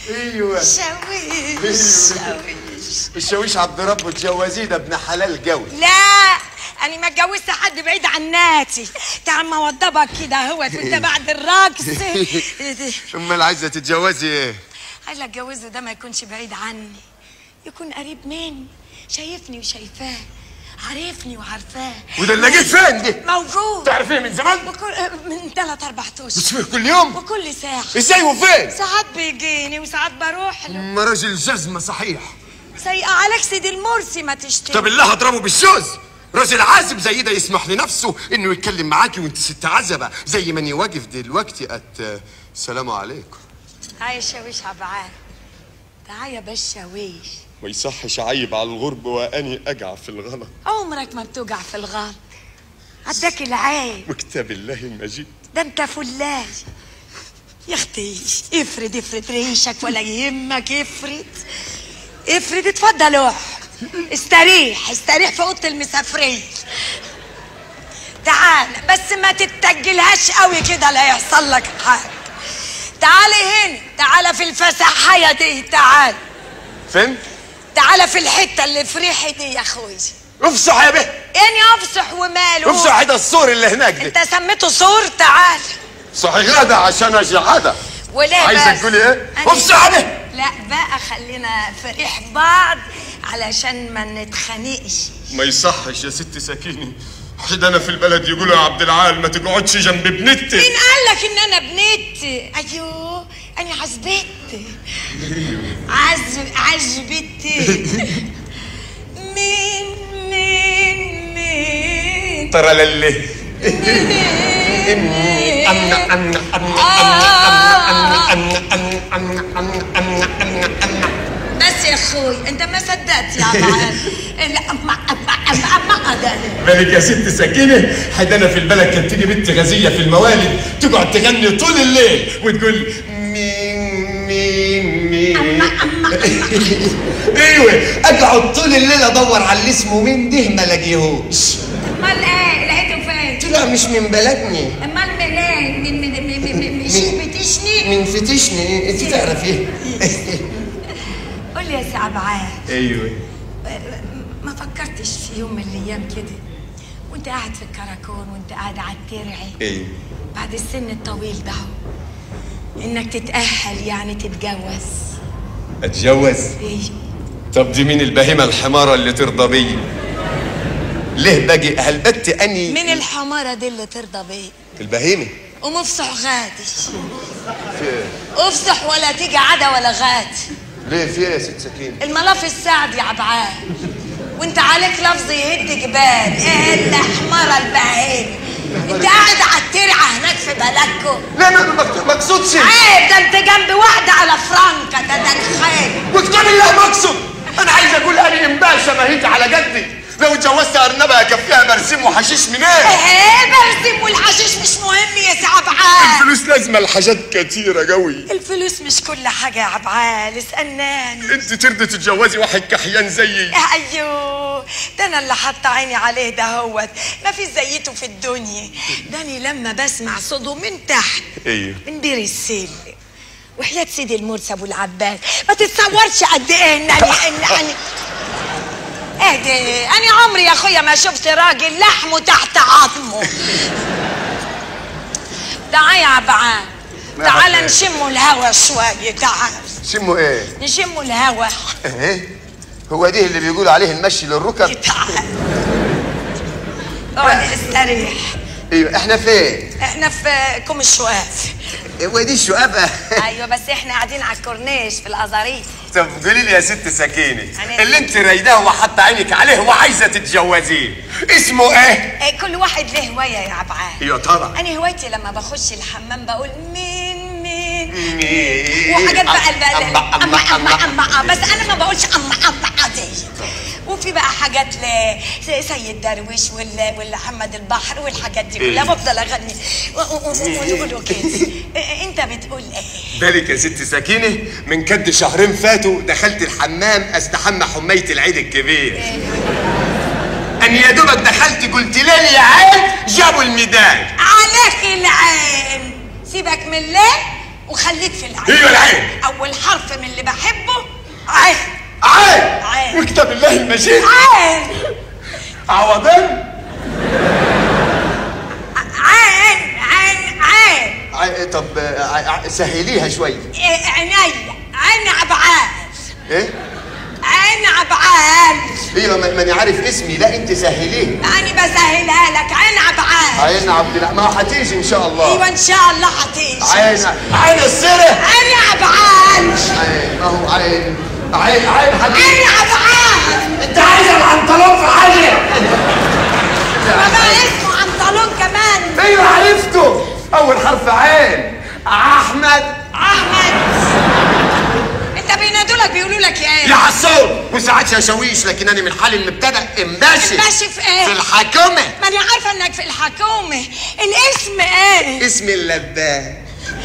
ايوه شاويش شاويش الشاويش عبد ربه اتجوزيه ده ابن حلال قوي لا انا ما اتجوزت حد بعيد عن ناتي تعال ما وضبك كده اهوت وانت بعد الرقص امال عايزه تتجوزي ايه عايزه اتجوزه ده ما يكونش بعيد عني يكون قريب مني شايفني وشايفاه عارفني وعارفاه وده اللي جيت فين دي موجود تعرفيه من زمان وكل من ثلاث اربع اشهر بتشوفيه كل يوم وكل ساعه ازاي وفين ساعات بيجيني وساعات بروح له ما راجل جزمه صحيح سيئة عليك سيدي المرسي ما تشتري طب الله هضربه بالشوز راجل عازب زي ده يسمح لنفسه انه يتكلم معاكي وانت ست عزبه زي ما اني واقف دلوقتي ات السلام عليكم هاي الشاويش عبعان تعال يا باشاويش ما يصحش عيب على الغرب واني اقع في الغلط عمرك ما بتوجع في الغلط عداك العيب وكتاب الله المجيد ده انت فلاج يا اختي افرد افرد ريشك ولا يهمك افرد افرد اتفضل اقعد استريح استريح في اوضه المسافرين تعال بس ما تتجلهاش قوي كده لا يحصل لك حاجه تعالي هنا تعالى في الفسحيه دي تعال فين تعالى في الحته اللي في ريحي دي يا اخوي افصح يا به اني افصح وماله افصح ده السور اللي هناك انت ده سميته صور تعال صحي غدا عشان اجي غدا وليه عايزة بس؟ تقولي ايه؟ أنا- افصح به لا بقى خلينا في ريح بعض علشان ما نتخانقش ما يصحش يا ست سكيني حد انا في البلد يقولوا يا عبد العال ما تقعدش جنب ابنتي مين قال لك ان انا بنت ايوه انا عزبت عز عزبت مين مين مين ترى للي أمنا أمنا أمنا بس يا اخوي انت ما صدقت يا عبعال لا أما أما أما أما ده بالك يا ست سكينة حد أنا في البلد كانت تيجي بنت غزية في الموالد تقعد تغني طول الليل وتقول مين مين مين ايوه اقعد طول الليل ادور على اللي اسمه مين ده ما الاقيهوش امال ايه لقيته فين قلت لها مش من بلدني امال منين من من من من من مش بتشني من فتشني انت تعرفيه قول لي يا سي عبعال ايوه ما فكرتش في يوم من الايام كده وانت قاعد في الكراكون وانت قاعد على الترعي ايوه بعد السن الطويل ده اهو، انك تتأهل يعني تتجوز اتجوز ايه طب دي مين البهيمة الحمارة اللي ترضى بيا ليه باجي هلبت اني من الحمارة دي اللي ترضى بيه البهيمة قوم افصح غادي افصح ولا تيجي عدا ولا غادي ليه في ايه يا ست سكينة الملف السعد يا عبعال وانت عليك لفظ يهد جبال ايه الحمارة البهيمة انت قاعد على الترعة هناك في بلدكم لا لا ما ما اقصدش عيب ده انت جنب واحدة على فرانكا ده ده خير وكتاب الله ما اقصد انا عايز اقول اني امباشا ما هيت على جدي لو اتجوزت ارنبه اكفيها برسيم وحشيش منين ايه برسم والحشيش مش مهم يا سي عبعال الفلوس لازمه لحاجات كتيره قوي الفلوس مش كل حاجة يا عبعال اسألناني انت ترضي تتجوزي واحد كحيان زيي ايوه ده انا اللي حاطه عيني عليه ده هوت ما في زيته في الدنيا ده انا لما بسمع صوته من تحت ايوه من بير السلم وحياة سيدي المرسي ابو العباس ما تتصورش قد ايه ان انا ان انا اهدي انا عمري يا اخويا ما شفت راجل لحمه تحت عظمه تعال يا عبعان تعال نشموا الهوا شويه تعال شموا ايه نشموا الهوا ايه هو ده اللي بيقولوا عليه المشي للركب تعال اقعد استريح ايوه احنا فين احنا في كوم الشواف هو دي الشقافه ايوه بس احنا قاعدين على الكورنيش في الازاريط طب قولي لي يا ست سكينه أنا- اللي انت رايداه وحاطه عينك عليه وعايزه تتجوزيه اسمه ايه إيه، كل واحد له هوايه يا عبعال يا ترى انا هوايتي لما بخش الحمام بقول مين مين مين؟ وحاجات بقى بقى أما- أما- اما اما أما- اما آه، بس انا ما بقولش اما اما عادي وفي بقى حاجات لسيد درويش ولا ولا محمد البحر والحاجات دي كلها بفضل اغني و- و- و- ونقولوا كده إيه، انت بتقول ايه بالك يا ست سكينة من كد شهرين فاتوا دخلت الحمام استحمى حمية العيد الكبير أن يا دوبك دخلت قلت لي يا عين جابوا الميدان عليك العين سيبك من الليل وخليك في العين ايوه العين اول حرف من اللي بحبه عين عين عين. وكتاب الله المجيد عين عوضان عين عين عين عي... طب آه، ع- سهليها شويه إيه، عيني عين عبعال ايه عين عبعال ايوه ما- ماني عارف اسمي لا انت سهليه انا بسهلها لك عين عبعال عين عبد الله ما هتيجي ان شاء الله ايوه ان شاء الله هتيجي عين عين السره عين عبعال عين ما هو عين عين عين حبيبي عين عبعال انت عايز العنطلون في حاجه وما اسمه عنطلون كمان ايوه عرفته اول حرف عين احمد احمد انت بينادوا لك بيقولوا لك يا يا ايه حسون وساعات شاويش لكن انا من حال المبتدا ماشي ماشي في ايه في الحكومه ما انا عارفه انك في الحكومه الاسم ايه اسم اللبان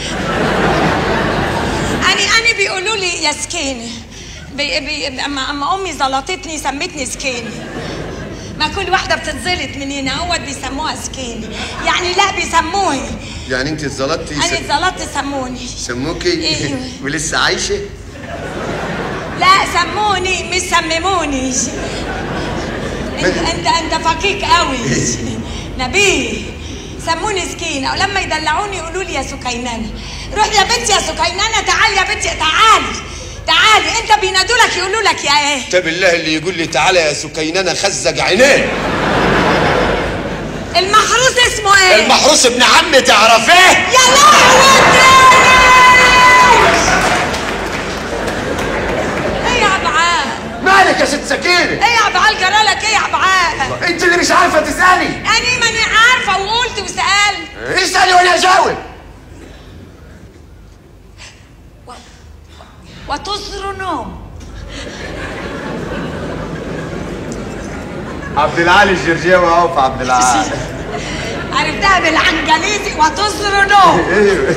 انا انا بيقولوا لي يا سكينه بي بي اما اما امي زلطتني سمتني سكينه ما كل واحده بتتزلط من هنا هو بيسموها سكينه يعني لا بيسموها يعني انت اتظلمتي انا اتزلطت سموني سموكي ايوه. ولسه عايشه لا سموني مش سمموني انت انت انت فقيق قوي نبيه سموني سكينه ولما يدلعوني يقولوا لي يا سكينانه روح يا بنتي يا سكينانه تعالي يا بنتي تعالي تعالي انت بينادوا لك يقولوا لك يا ايه طب الله اللي يقول لي تعالى يا سكينانه خزق عينيه المحروس اسمه ايه المحروس ابن عمي تعرفيه يا لهوي ايه يا عبعال مالك يا ست سكينه ايه يا عبعال جرالك ايه يا عبعال انت اللي مش عارفه تسالي انا ماني عارفه وقلت وسالت اسالي وانا اجاوب وتصر نوم عبد العالي الجرجاوي اهو في عبد العالي عرفتها بالعنجليزي وتصر نوم ايوه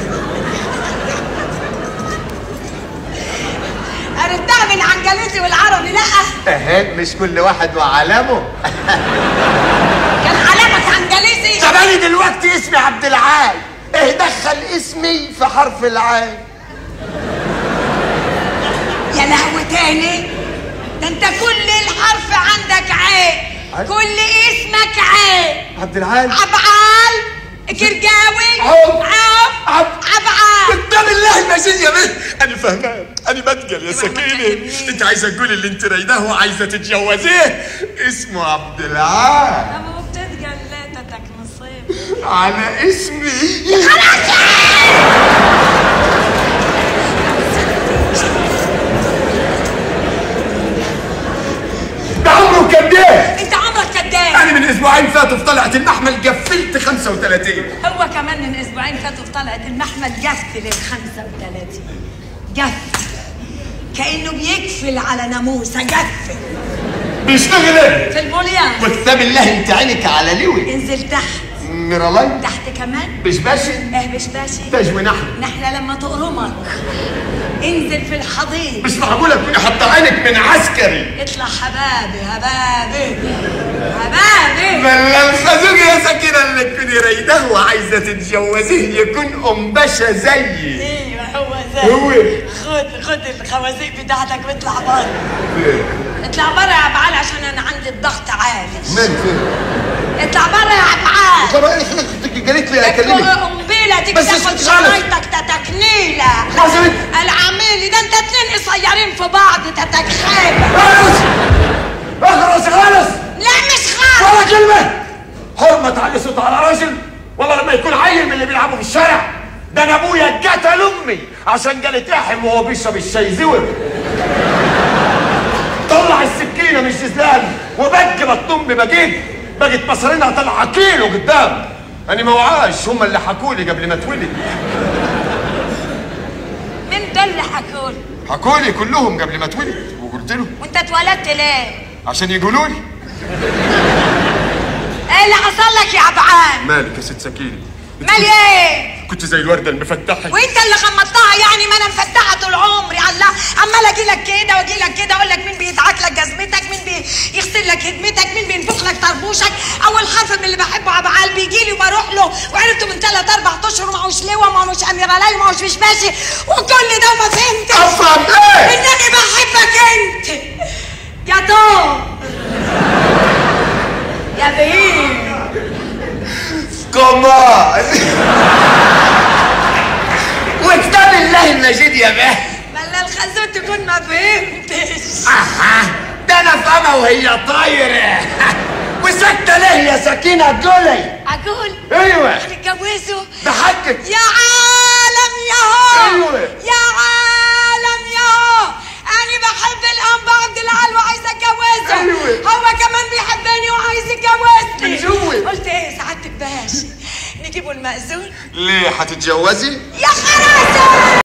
عرفتها بالعنجليزي والعربي لا اهات مش كل واحد وعلامه كان علامك عنجليزي طب انا دلوقتي اسمي عبد العال ايه دخل اسمي في حرف العين يا لهوي تاني ده انت كل الحرف عندك عين عين؟ كل اسمك عين عبد العال عبعال كرجاوي عب. عب عب. عبعال قدام الله المجيد يا بنت انا فهمان انا بتقل يا يبقى ما سكينه تكلمنيش. انت عايزه تقولي اللي انت رايداه وعايزه تتجوزيه اسمه عبد العال لما بتتجلتك نصيب على اسمي ده عمره كان ايه؟ انت عمرك كداب انا من اسبوعين فاتوا في طلعه المحمل قفلت 35 هو كمان من اسبوعين فاتوا في طلعت المحمل قفل ال 35 قفل كانه بيقفل على ناموسه قفل بيشتغل ايه؟ في البوليان وكتاب الله انت عينك على لوي انزل تحت ميرالاي تحت كمان مش باشا اه مش باشي تجوي نحن نحلة لما تقرمك انزل في الحضيض مش معقولة تكوني حاطة عينك من عسكري اطلع حبابي حبابي حبابي بلا الخازوق يا سكينة اللي تكوني رايداه وعايزة تتجوزيه يكون أم باشا زيي ايوه هو زي هو. خد خد الخوازيق بتاعتك واطلع بره اطلع بره يا عبعال عشان انا عندي الضغط عالي من فين؟ اطلع بره يا عبعال طب ايه خليك قالت لي اكلمك قنبله دي بس بتاخد اسكت خالص. شرايطك تتكنيله حصلت. العميلي ده انت اتنين قصيرين في بعض تتكخابه خلص اخرس خالص لا مش خالص ولا كلمة حرمة تعلي صوت على راجل والله لما يكون عيل من اللي بيلعبوا في الشارع ده انا ابويا قتل امي عشان قالت احم وهو بيشرب الشاي زور طلع السكينة مش جزلان وبك بطن امي بقيت بقت مصارينها طالعة كيلو قدام انا ما وعاش هم اللي حكوا لي قبل ما اتولد مين ده اللي حكولي حكوا لي كلهم قبل ما اتولد وقلت له وانت اتولدت ليه عشان يقولوا لي ايه اللي حصل لك يا عبعان مالك يا ست سكينة مال ايه كنت زي الوردة المفتحة وانت اللي غمضتها يعني ما انا مفتحه طول عمري الله عمال واجي لك كده واجي لك كده اقول لك مين بيدعك لك جزمتك مين بيغسل لك هدمتك مين بينفخ لك طربوشك اول حرف من اللي بحبه عبعال بيجي لي وبروح له وعرفته من ثلاث اربع اشهر ومعهوش لواء ومعهوش اميرالي ومعهوش مش ماشي وكل ده وما فهمتش افهم ايه انني بحبك انت يا طار يا بهيم كمان وكتاب الله المجيد يا به ملا الخزون تكون ما فهمتش أها، ده انا فاهمه وهي طايره وسكتة ليه يا سكينة قولي اقول ايوه نتجوزوا بحقك يا عالم يا هو أيوة. يا عالم يا هو انا بحب الانبا عبد العال وعايزه اتجوزه أيوة. هو كمان بيحبني وعايز يتجوزني من جوه. قلت ايه سعادتك باشا نجيبوا المأذون ليه هتتجوزي يا خراسة